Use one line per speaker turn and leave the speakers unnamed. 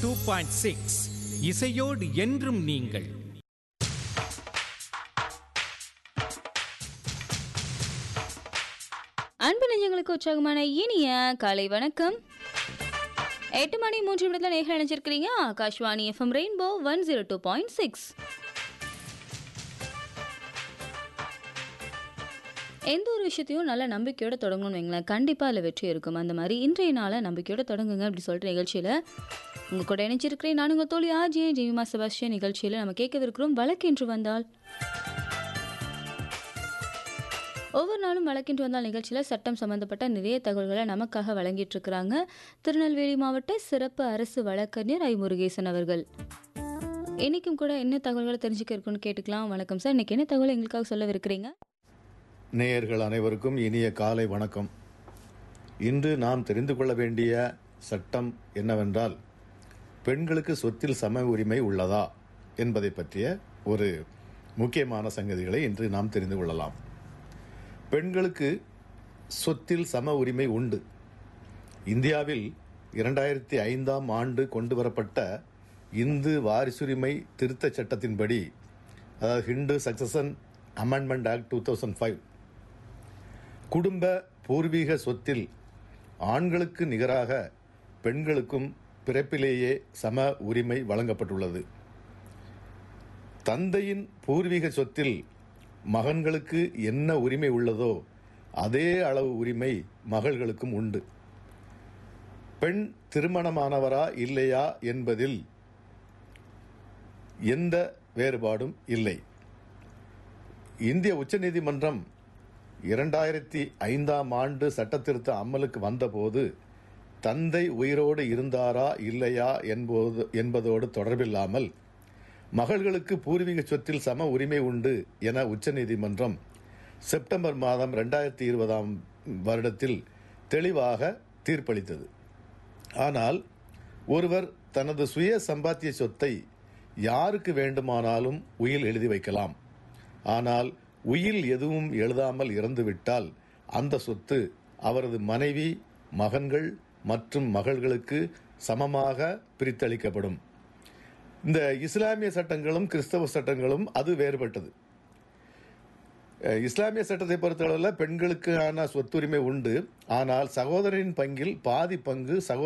two point six இசையோடு என்றும் நீங்கள்
அன்பு நெஞ்சங்களுக்கு உற்சாகமான இனிய காலை வணக்கம் எட்டு மணி மூன்று நிமிடத்தில் நேரில் நினைச்சிருக்கிறீங்க Akashvani FM rainbow one zero two point six எந்த ஒரு விஷயத்தையும் நல்ல நம்பிக்கையோட தொடங்கணும்னு வைங்களேன் கண்டிப்பாக அதில் வெற்றி இருக்கும் அந்த மாதிரி இன்றைய நாளை நம்பிக்கையோட தொடங்குங்க அப்படி சொல்லிட்டு நிகழ்ச்சியில் உங்கள் கூட இணைச்சிருக்கிறேன் நான் உங்கள் தோழி ஆஜே ஜெமிமா செபாஸ்டியன் நிகழ்ச்சியில் நம்ம கேட்கவிருக்கிறோம் வழக்கென்று வந்தால் ஒவ்வொரு நாளும் வழக்கின்று வந்தால் நிகழ்ச்சியில் சட்டம் சம்பந்தப்பட்ட நிறைய தகவல்களை நமக்காக வழங்கிட்டு இருக்கிறாங்க திருநெல்வேலி மாவட்ட சிறப்பு அரசு வழக்கறிஞர் ஐ முருகேசன் அவர்கள் இன்னைக்கும் கூட என்ன தகவல்களை தெரிஞ்சுக்க இருக்குன்னு கேட்டுக்கலாம் வணக்கம் சார் இன்னைக்கு என்ன தகவல் எங்களுக்காக சொல்லவிருக்கிறீங்க
நேயர்கள் அனைவருக்கும் இனிய காலை வணக்கம் இன்று நாம் தெரிந்து கொள்ள வேண்டிய சட்டம் என்னவென்றால் பெண்களுக்கு சொத்தில் சம உரிமை உள்ளதா என்பதை பற்றிய ஒரு முக்கியமான சங்கதிகளை இன்று நாம் தெரிந்து கொள்ளலாம் பெண்களுக்கு சொத்தில் சம உரிமை உண்டு இந்தியாவில் இரண்டாயிரத்தி ஐந்தாம் ஆண்டு கொண்டு வரப்பட்ட இந்து வாரிசுரிமை திருத்தச் சட்டத்தின்படி அதாவது Hindu succession amendment act two thousand five குடும்ப பூர்வீக சொத்தில் ஆண்களுக்கு நிகராக பெண்களுக்கும் பிறப்பிலேயே சம உரிமை வழங்கப்பட்டுள்ளது தந்தையின் பூர்வீக சொத்தில் மகன்களுக்கு என்ன உரிமை உள்ளதோ அதே அளவு உரிமை மகள்களுக்கும் உண்டு பெண் திருமணமானவரா இல்லையா என்பதில் எந்த வேறுபாடும் இல்லை இந்திய உச்சநீதிமன்றம் இரண்டாயிரத்தி ஐந்தாம் ஆண்டு சட்டத்திருத்த அமலுக்கு வந்தபோது தந்தை உயிரோடு இருந்தாரா இல்லையா என்பது என்பதோடு தொடர்பில்லாமல் மகள்களுக்கு பூர்வீக சொத்தில் சம உரிமை உண்டு என உச்சநீதிமன்றம் செப்டம்பர் மாதம் ரெண்டாயிரத்தி இருபதாம் வருடத்தில் தெளிவாக தீர்ப்பளித்தது ஆனால் ஒருவர் தனது சுய சம்பாத்திய சொத்தை யாருக்கு வேண்டுமானாலும் உயில் எழுதி வைக்கலாம் ஆனால் உயில் எதுவும் எழுதாமல் இறந்துவிட்டால் அந்த சொத்து அவரது மனைவி மகன்கள் மற்றும் மகள்களுக்கு சமமாக பிரித்தளிக்கப்படும் இந்த இஸ்லாமிய சட்டங்களும் கிறிஸ்தவ சட்டங்களும் அது வேறுபட்டது அஹ், இஸ்லாமிய சட்டத்தை பொறுத்தளவில் பெண்களுக்கான சொத்துரிமை உண்டு ஆனால் சகோதரனின் பங்கில் பாதி பங்கு சகோ